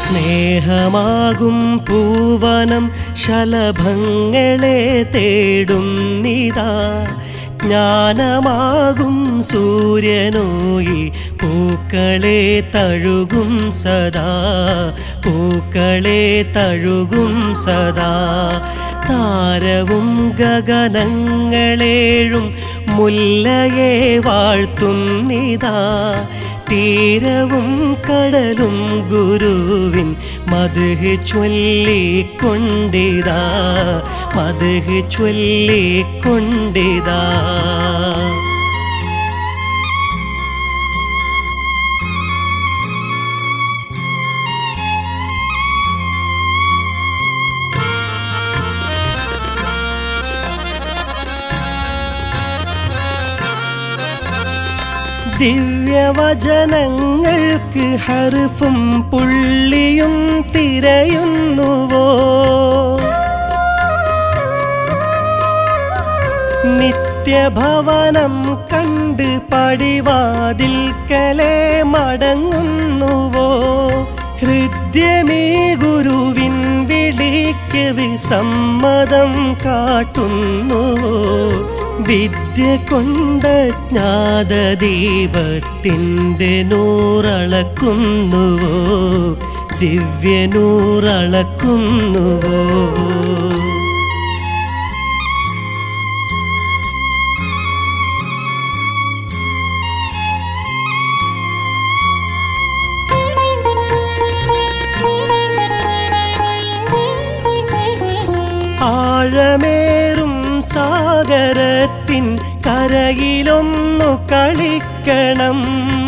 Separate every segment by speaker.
Speaker 1: സ്നേഹമാകും പൂവനം ശലഭങ്ങളെ തേടുന്നിതാ ജ്ഞാനമാകും സൂര്യനോയി പൂക്കളെ തഴുകും സദാ പൂക്കളെ തഴുകും സദാ താരവും ഗഗനങ്ങളേഴും മുല്ലയെ വാഴ്ത്തുന്നിതാ തീരവും കടലും ഗുരുവിൻ മധുഹ് ചൊല്ലിക്കൊണ്ടിതാ മധുഹ് ചൊല്ലിക്കൊണ്ടിതാ ദിവ്യവചനങ്ങൾക്ക് ഹർഫും പുള്ളിയും തിരയുന്നുവോ നിത്യഭവനം കണ്ട് പടിവാതിൽക്കലെ മടങ്ങുന്നുവോ ഹൃദ്യമീ ഗുരുവിൻ വിളിക്ക് വിസമ്മതം കാട്ടുന്നുവോ വിദ്യ കൊണ്ട് ജ്ഞാതദീപത്തിൻ്റെ നൂറളക്കുന്നുവോ ദിവ്യനൂറളക്കുന്നുവോ ആഴമേറും സാഗരത്തിൻ കരയിലൊന്നു കളിക്കണം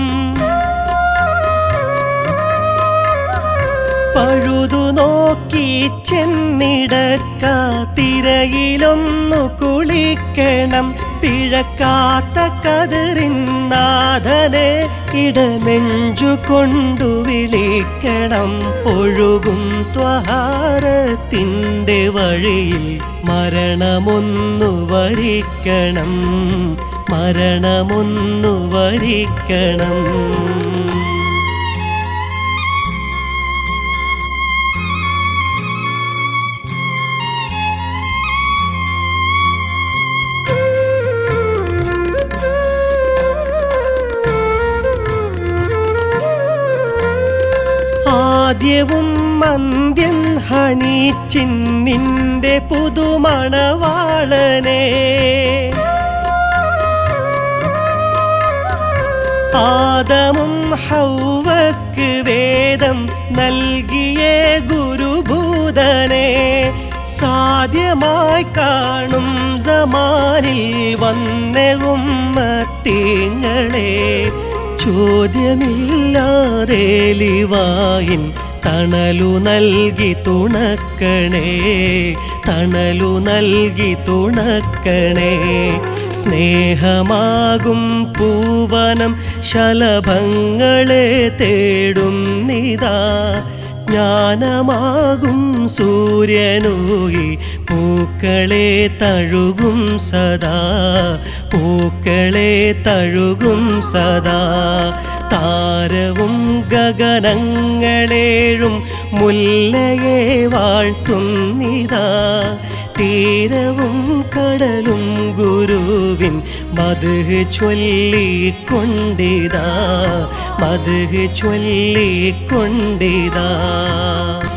Speaker 1: പഴുതു നോക്കി ചെന്നിടക്ക തിരയിലൊന്നു കുളിക്കണം പിഴക്കാത്ത കതിറിൻ നാഥനെ ഇടനെഞ്ചു കൊണ്ടു വിളിക്കണം ഒഴുകും ത്വഹാരത്തിൻ്റെ വഴിയിൽ മരണമൊന്നു വരിക്കണം മരണമൊന്നു വരിക്കണം ആദ്യവും മന്ദ്യൻ ഹനിച്ചിന്നിൻ്റെ പുതുമണവാളനെ ആദമും ഹൗവക്ക് വേദം നൽകിയ ഗുരുഭൂതനെ സാധ്യമായി കാണും സമാനിൽ വന്നവും മത്തിങ്ങളെ ചോദ്യമില്ലാതെ ലിവായിൻ തണലു നൽകി തുണക്കണേ തണലു നൽകി തുണക്കണേ സ്നേഹമാകും പൂവനം ശലഭങ്ങളെ തേടും നിതാ ജ്ഞാനമാകും സൂര്യനോയി പൂക്കളെ തഴുകും സദാ പൂക്കളെ തഴുകും സദാ താരവും ഗഗനങ്ങളേഴും മുല്ലയെ വാഴ്ത്തുന്നിതാ തീരവും കടലും ഗുരുവിൻ മധുഹ് ചൊല്ലിക്കൊണ്ടിതാ മധുഹ് ചൊല്ലിക്കൊണ്ടിതാ